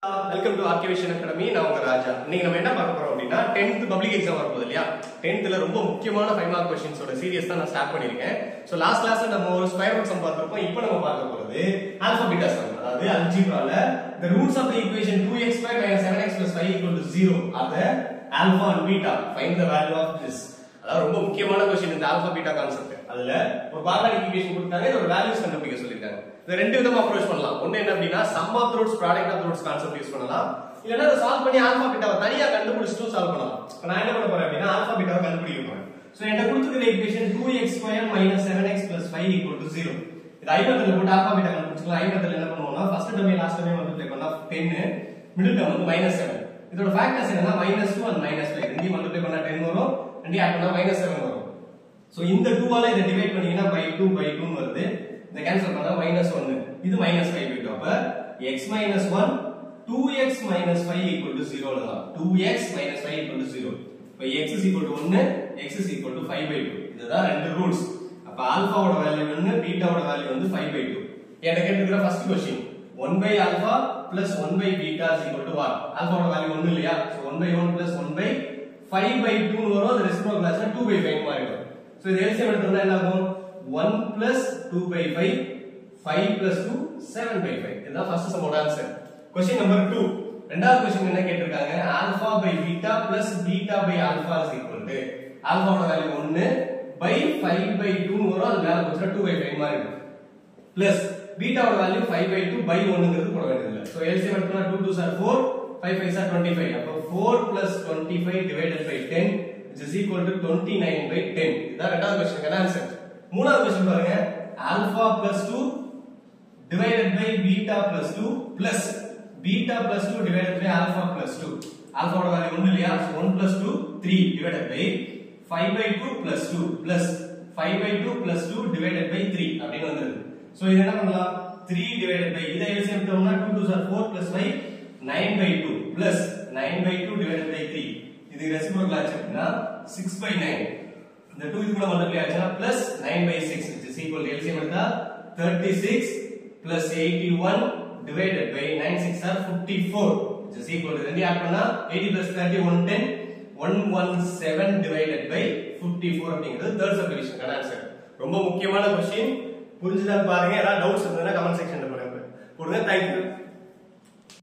welcome to ஆர்கிவேஷன் academy நான் உங்க ராஜா இன்னைக்கு நம்ம என்ன பார்க்க போறோம் அப்படின்னா 10th பப்ளிக் எக்ஸாம் வரப்போகுது இல்லையா 10thல ரொம்ப முக்கியமான ஃபைவ் மார்க் கொஸ்டின்ஸோட சீரியஸ் தான் நான் ஸ்டார்ட் பண்ணிருக்கேன் சோ லாஸ்ட் கிளாஸ்ல நம்ம ஒரு ஸ்கொயர் ரூட் சம் பார்த்திருப்போம் இப்போ நம்ம பார்க்க போறது ஆல்பா பீட்டா சம் அதாவது அல்ஜிப்ரால the roots of the equation 2x squared minus 7x plus 5 equal to 0 are the alpha and beta find the value of this அதாவது ரொம்ப முக்கியமான கொஸ்டின் இந்த ஆல்பா பீட்டா கான்செப்ட் அதுல ஒரு குவாட்ராட்டிக் ஈக்குவேஷன் கொடுத்தாங்க இதோட values கண்டுபிடிக்க சொல்லிருக்காங்க இத ரெண்டு விதமா அப்ரோச் பண்ணலாம் ஒண்ணு என்ன அப்படின்னா sum of roots product of roots concept use பண்ணலாம் இல்லனா அதை சால்வ் பண்ணி ஆல்பா பீட்டாவை தனியா கண்டுபிடிச்சிட்டு சால்வ் பண்ணலாம் இப்போ நான் என்ன பண்ண போறேன் அப்படின்னா ஆல்பா பீட்டாவை கண்டுபிடிக்க போறேன் சோ என்ன கொடுத்திருக்கிற ஈக்குவேஷன் 2x ஸ்கொயர் 7x 5 0 இது ஐ மெத்தட்ல போட்டு ஆல்பா பீட்டா கண்டுபிடிச்சிக்கலாம் ஐ மெத்தட்ல என்ன பண்ணுவோம்னா first term last term multiply பண்ணா 10 மிடில் டர்ம் வந்து -7 இதோட ஃபேக்டர்ஸ் என்னன்னா -2 and -5 ரெண்டையும் மல்டிப்ளை பண்ணா 10 வரும் ரெண்டையும் ஆட் பண்ணா -7 வரும் சோ இந்த 2 ஆல இத டிவைட் பண்ணீங்கன்னா by 2 by 2 னு வருது இத கேன்சல் பண்ணா மைனஸ் 1 இது மைனஸ் 5 by 2 அப்ப x minus 1 2x minus 5 equal to 0 எழுதலாம் 2x minus 5 equal to 0 இப்ப x is equal to 1 x is equal to 5 by 2 இதுதான் ரெண்டு ரூல்ஸ் அப்ப ஆல்பாவோட வேல்யூ 1 பீட்டாவோட வேல்யூ வந்து 5 by 2 எனக்கு கேட்டிருக்கிற first question 1 by alpha plus 1 by beta is equal to what ஆல்பாவோட value 1 இல்லையா so 1 by 1 plus 1 by 5 by 2 னு வரும் அது ரெசிப்ரோகல் கிளாஸ்ல 2 by 5 மாறிடும் சோ இது எல்சிஎம் எடுத்தோம்னா என்ன ஆகும் 1 plus 2 by 5 5 plus 2 7 by 5 இதுதான் ஃபர்ஸ்ட் சம்மோட ஆன்சர் क्वेश्चन நம்பர் 2 ரெண்டாவது क्वेश्चन என்ன கேட்டிருக்காங்க alpha by beta plus beta by alpha is equal to ஆல்பாவோட வேல்யூ 1 பை 5 பை 2 னு வரும் அது மேல போச்சுனா 2 பை 5 மாறிடும் பிளஸ் பீட்டாவோட வேல்யூ 5 பை 2 பை 1ங்கிறது போட வேண்டியதில்லை சோ எல்சிஎம் எடுத்தோம்னா 2 2 ஆர் 4 5 5 ஆர் 25 அப்போ 4 plus 25 divided by 10 which is equal to 29 by 10 இதான் ரெண்டாவது क्वेश्चனுக்கான ஆன்சர் மூணாவது क्वेश्चन பாருங்க alpha plus 2 divided by beta plus 2 plus beta plus 2 divided by alpha plus 2 alpha ஓட வேல்யூ 1 இல்லையா so 1 plus 2 3 divided by 5 by 2 plus 2 plus 5 by 2 plus 2 divided by 3 அப்படின்னு வந்துருது so இது என்ன பண்ணலாம் 3 divided by இதை எல்சிஎம் எடுத்தோம்னா 2 2 are 4 plus 5 9 by 2 plus 9 by 2 divided by 3 இது ரெசிப்ரோக்கல் ஆச்சு அப்படின்னா 6 by 9 இந்த 2 இது கூட மல்டிப்ளை ஆச்சுன்னா plus 9 by 6 which is equal to LCM எடுத்தா 36 plus 81 divided by 9 6 are 54 which is equal to ரெண்டு ஆட் பண்ணா 80 plus 30 110 117 divided by 54 அப்படிங்கிறது தேர்ட் சப்டிவிஷனுக்கான ஆன்சர் ரொம்ப முக்கியமான கொஸ்டின் புரிஞ்சுதான் பாருங்க ஏதாவது டவுட்ஸ் இருந்ததுன்னா கமெண்ட் செக்ஷன்ல போடுங்க போடுங்க தேங்க்யூ